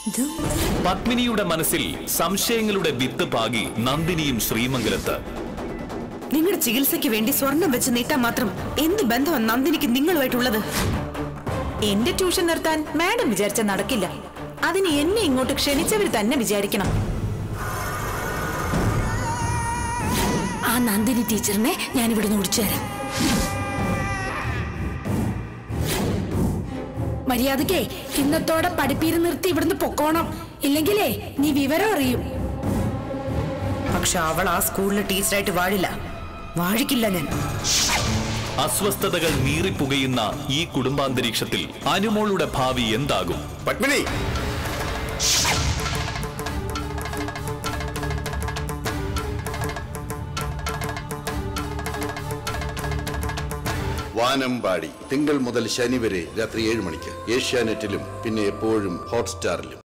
പത്മിനിയുടെ മനസ്സിൽ സംശയങ്ങളുടെ വിത്ത് പാകി നന്ദിനിയും ശ്രീമംഗലത്ത് നിങ്ങളുടെ ചികിത്സയ്ക്ക് വേണ്ടി സ്വർണം വെച്ച് നീട്ടാൻ മാത്രം എന്ത് ബന്ധമാണ് നന്ദിനിക്ക് നിങ്ങളുമായിട്ടുള്ളത് എന്റെ ട്യൂഷൻ നിർത്താൻ മാഡം വിചാരിച്ച നടക്കില്ല അതിന് എന്നെ ഇങ്ങോട്ട് ക്ഷണിച്ചവർ തന്നെ വിചാരിക്കണം ആ നന്ദിനി ടീച്ചറിനെ ഞാൻ ഇവിടെ നിന്ന് ഓടിച്ചു തരാം മര്യാദക്കേ ഇന്നത്തോടെ പഠിപ്പീര് നിർത്തി ഇവിടുന്ന് പൊക്കോണം ഇല്ലെങ്കിലേ നീ വിവരം അറിയും പക്ഷെ അവൾ ആ സ്കൂളിലെ ടീച്ചറായിട്ട് വാഴില്ല വാഴിക്കില്ല ഞാൻ അസ്വസ്ഥതകൾ നീറിപ്പുകയുന്ന ഈ കുടുംബാന്തരീക്ഷത്തിൽ അനുമോളുടെ ഭാവി എന്താകും പത്മിനി വാനമ്പാടി തിങ്കൾ മുതൽ ശനി വരെ രാത്രി ഏഴ് മണിക്ക് ഏഷ്യാനെറ്റിലും പിന്നെ എപ്പോഴും ഹോട്ട്സ്റ്റാറിലും